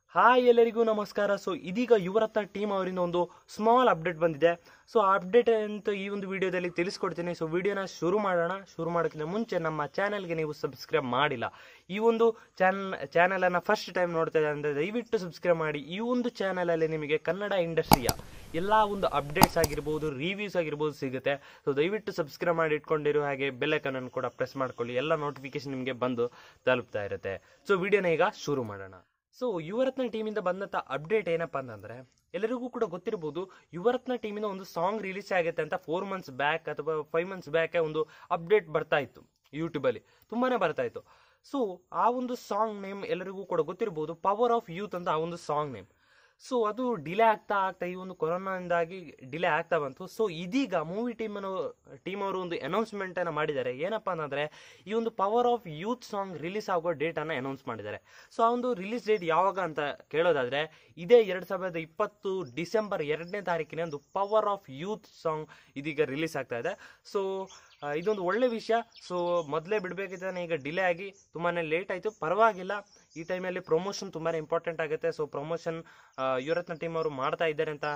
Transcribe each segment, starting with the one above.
hi ಎಲ್ಲರಿಗೂ ನಮಸ್ಕಾರ so ಇದೀಗ ಯುವರತ್ನ ಟೀಮ್ ಅವರಿಂದ ಒಂದು ಸ್ಮಾಲ್ ಅಪ್ಡೇಟ್ ಬಂದಿದೆ ಸೊ ಆ ಅಪ್ಡೇಟ್ ಅಂತ ಈ ಒಂದು ವಿಡಿಯೋದಲ್ಲಿ ತಿಳಿಸ್ಕೊಡ್ತೀನಿ ಸೊ ವಿಡಿಯೋನ ಶುರು ಮಾಡೋಣ ಶುರು ಮಾಡೋಕ್ಕಿಂತ ಮುಂಚೆ ನಮ್ಮ ಚಾನಲ್ಗೆ ನೀವು ಸಬ್ಸ್ಕ್ರೈಬ್ ಮಾಡಿಲ್ಲ ಈ ಒಂದು ಚಾನಲ್ ಚಾನಲನ್ನು ಫಸ್ಟ್ ಟೈಮ್ ನೋಡ್ತಾ ಇದ್ದಾರೆ ಅಂದರೆ ದಯವಿಟ್ಟು ಸಬ್ಸ್ಕ್ರೈಬ್ ಮಾಡಿ ಈ ಒಂದು ಚಾನಲಲ್ಲಿ ನಿಮಗೆ ಕನ್ನಡ ಇಂಡಸ್ಟ್ರಿಯ ಎಲ್ಲ ಒಂದು ಅಪ್ಡೇಟ್ಸ್ ಆಗಿರ್ಬೋದು ರಿವ್ಯೂಸ್ ಆಗಿರ್ಬೋದು ಸಿಗುತ್ತೆ ಸೊ ದಯವಿಟ್ಟು ಸಬ್ಸ್ಕ್ರೈಬ್ ಮಾಡಿ ಇಟ್ಕೊಂಡಿರೋ ಹಾಗೆ ಬೆಲ್ಲೈಕನನ್ನು ಕೂಡ ಪ್ರೆಸ್ ಮಾಡ್ಕೊಳ್ಳಿ ಎಲ್ಲ ನೋಟಿಫಿಕೇಶನ್ ನಿಮಗೆ ಬಂದು ತಲುಪ್ತಾ ಇರುತ್ತೆ ಸೊ ವಿಡಿಯೋನ ಈಗ ಶುರು ಮಾಡೋಣ ಸೊ ಯುವರತ್ನ ಟೀಮಿಂದ ಬಂದಂಥ ಅಪ್ಡೇಟ್ ಏನಪ್ಪ ಅಂತಂದರೆ ಎಲ್ಲರಿಗೂ ಕೂಡ ಗೊತ್ತಿರ್ಬೋದು ಯುವರತ್ನ ಟೀಮಿಂದ ಒಂದು ಸಾಂಗ್ ರಿಲೀಸ್ ಆಗುತ್ತೆ ಅಂತ ಫೋರ್ ಮಂತ್ಸ್ ಬ್ಯಾಕ್ ಅಥವಾ ಫೈವ್ ಮಂತ್ಸ್ ಬ್ಯಾಕ್ ಒಂದು ಅಪ್ಡೇಟ್ ಬರ್ತಾ ಇತ್ತು ಯೂಟ್ಯೂಬಲ್ಲಿ ತುಂಬಾನೇ ಬರ್ತಾ ಇತ್ತು ಸೊ ಆ ಒಂದು ಸಾಂಗ್ ನೇಮ್ ಎಲ್ಲರಿಗೂ ಕೂಡ ಗೊತ್ತಿರ್ಬೋದು ಪವರ್ ಆಫ್ ಯೂತ್ ಅಂತ ಆ ಒಂದು ಸಾಂಗ್ ನೇಮ್ ಸೊ ಅದು ಡಿಲೇ ಆಗ್ತಾ ಆಗ್ತಾ ಈ ಒಂದು ಕೊರೋನಾದಿಂದಾಗಿ ಡಿಲೇ ಆಗ್ತಾ ಬಂತು ಸೊ ಇದೀಗ ಮೂವಿ ಟೀಮನ್ನು ಟೀಮ್ ಅವರು ಒಂದು ಅನೌನ್ಸ್ಮೆಂಟ್ ಅನ್ನು ಮಾಡಿದ್ದಾರೆ ಏನಪ್ಪಾ ಅಂತಂದ್ರೆ ಈ ಒಂದು power of youth song release ಆಗೋ ಡೇಟ್ ಅನ್ನ ಅನೌನ್ಸ್ ಮಾಡಿದ್ದಾರೆ ಸೊ ಆ ಒಂದು ರಿಲೀಸ್ ಡೇಟ್ ಯಾವಾಗ ಅಂತ ಕೇಳೋದಾದ್ರೆ ಇದೇ ಎರಡ್ ಸಾವಿರದ ಇಪ್ಪತ್ತು ಡಿಸೆಂಬರ್ ಎರಡನೇ ತಾರೀಕಿನ ಒಂದು ಪವರ್ ಆಫ್ ಯೂತ್ ಸಾಂಗ್ ಇದೀಗ ರಿಲೀಸ್ ಆಗ್ತಾ ಇದೆ ಸೊ ಆ, ಇದೊಂದು ಒಳ್ಳೆ ವಿಷಯ ಸೊ ಮೊದಲೇ ಬಿಡಬೇಕಿದ್ದಾನೆ ಈಗ ಡಿಲೇ ಆಗಿ ತುಂಬಾ ಲೇಟ್ ಆಯಿತು ಪರವಾಗಿಲ್ಲ ಈ ಟೈಮಲ್ಲಿ ಪ್ರಮೋಷನ್ ತುಂಬಾ ಇಂಪಾರ್ಟೆಂಟ್ ಆಗುತ್ತೆ ಸೊ ಪ್ರಮೋಷನ್ ಯುವರತ್ನ ಟೀಮ್ ಅವರು ಮಾಡ್ತಾ ಇದ್ದಾರೆ ಅಂತ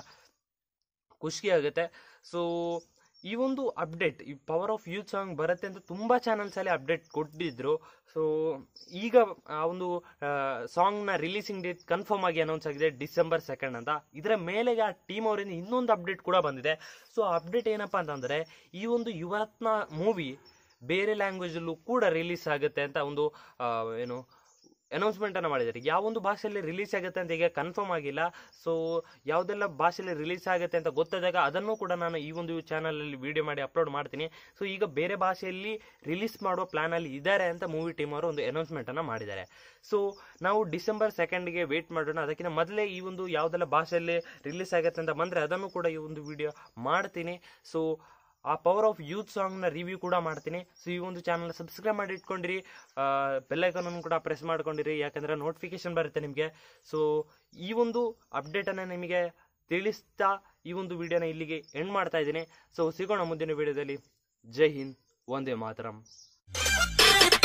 ಖುಷಿ ಆಗುತ್ತೆ ಸೊ ಈ ಒಂದು ಅಪ್ಡೇಟ್ ಈ ಪವರ್ ಆಫ್ ಯೂತ್ ಸಾಂಗ್ ಬರುತ್ತೆ ಅಂತ ತುಂಬ ಚಾನಲ್ಸಲ್ಲಿ ಅಪ್ಡೇಟ್ ಕೊಟ್ಟಿದ್ರು ಸೊ ಈಗ ಆ ಒಂದು ಸಾಂಗ್ನ ರಿಲೀಸಿಂಗ್ ಡೇಟ್ ಕನ್ಫರ್ಮ್ ಆಗಿ ಅನೌನ್ಸ್ ಆಗಿದೆ ಡಿಸೆಂಬರ್ ಸೆಕೆಂಡ್ ಅಂತ ಇದರ ಮೇಲೆಗೆ ಆ ಟೀಮ್ ಅವರಿಂದ ಇನ್ನೊಂದು ಅಪ್ಡೇಟ್ ಕೂಡ ಬಂದಿದೆ ಸೊ ಅಪ್ಡೇಟ್ ಏನಪ್ಪ ಅಂತಂದರೆ ಈ ಒಂದು ಯುವರತ್ನ ಮೂವಿ ಬೇರೆ ಲ್ಯಾಂಗ್ವೇಜಲ್ಲೂ ಕೂಡ ರಿಲೀಸ್ ಆಗುತ್ತೆ ಅಂತ ಒಂದು ಆ, ಏನು ಅನೌನ್ಸ್ಮೆಂಟ್ ಅನ್ನು ಮಾಡಿದ್ದಾರೆ ಯಾವೊಂದು ಭಾಷೆಯಲ್ಲಿ ರಿಲೀಸ್ ಆಗುತ್ತೆ ಅಂತ ಈಗ ಕನ್ಫರ್ಮ್ ಆಗಿಲ್ಲ ಸೊ ಯಾವುದೆಲ್ಲ ಭಾಷೆಯಲ್ಲಿ ರಿಲೀಸ್ ಆಗುತ್ತೆ ಅಂತ ಗೊತ್ತಾದಾಗ ಅದನ್ನು ಕೂಡ ನಾನು ಈ ಒಂದು ಚಾನಲಲ್ಲಿ ವಿಡಿಯೋ ಮಾಡಿ ಅಪ್ಲೋಡ್ ಮಾಡ್ತೀನಿ ಸೊ ಈಗ ಬೇರೆ ಭಾಷೆಯಲ್ಲಿ ರಿಲೀಸ್ ಮಾಡುವ ಪ್ಲಾನಲ್ಲಿ ಇದ್ದಾರೆ ಅಂತ ಮೂವಿ ಟೀಮ್ ಅವರು ಒಂದು ಅನೌನ್ಸ್ಮೆಂಟ್ ಅನ್ನು ಮಾಡಿದ್ದಾರೆ ಸೊ ನಾವು ಡಿಸೆಂಬರ್ ಸೆಕೆಂಡ್ಗೆ ವೇಟ್ ಮಾಡೋಣ ಅದಕ್ಕಿಂತ ಮೊದಲೇ ಈ ಒಂದು ಯಾವುದೆಲ್ಲ ಭಾಷೆಯಲ್ಲಿ ರಿಲೀಸ್ ಆಗುತ್ತೆ ಅಂತ ಬಂದರೆ ಅದನ್ನು ಕೂಡ ಈ ಒಂದು ವಿಡಿಯೋ ಮಾಡ್ತೀನಿ ಸೊ ಆ ಪವರ್ ಆಫ್ ಯೂತ್ ಸಾಂಗ್ನ ರಿವ್ಯೂ ಕೂಡ ಮಾಡ್ತೀನಿ ಸೊ ಈ ಒಂದು ಚಾನಲ್ ಸಬ್ಸ್ಕ್ರೈಬ್ ಮಾಡಿ ಇಟ್ಕೊಂಡಿರಿ ಬೆಲ್ಲೈಕನನ್ನು ಕೂಡ ಪ್ರೆಸ್ ಮಾಡ್ಕೊಂಡಿರಿ ಯಾಕಂದರೆ ನೋಟಿಫಿಕೇಶನ್ ಬರುತ್ತೆ ನಿಮಗೆ ಸೊ ಈ ಒಂದು ಅಪ್ಡೇಟನ್ನು ನಿಮಗೆ ತಿಳಿಸ್ತಾ ಈ ಒಂದು ವಿಡಿಯೋನ ಇಲ್ಲಿಗೆ ಎಂಡ್ ಮಾಡ್ತಾ ಇದ್ದೀನಿ ಸೊ ಸಿಗೋಣ ಮುಂದಿನ ವಿಡಿಯೋದಲ್ಲಿ ಜೈ ಹಿಂದ್ ಒಂದೇ ಮಾತರಂ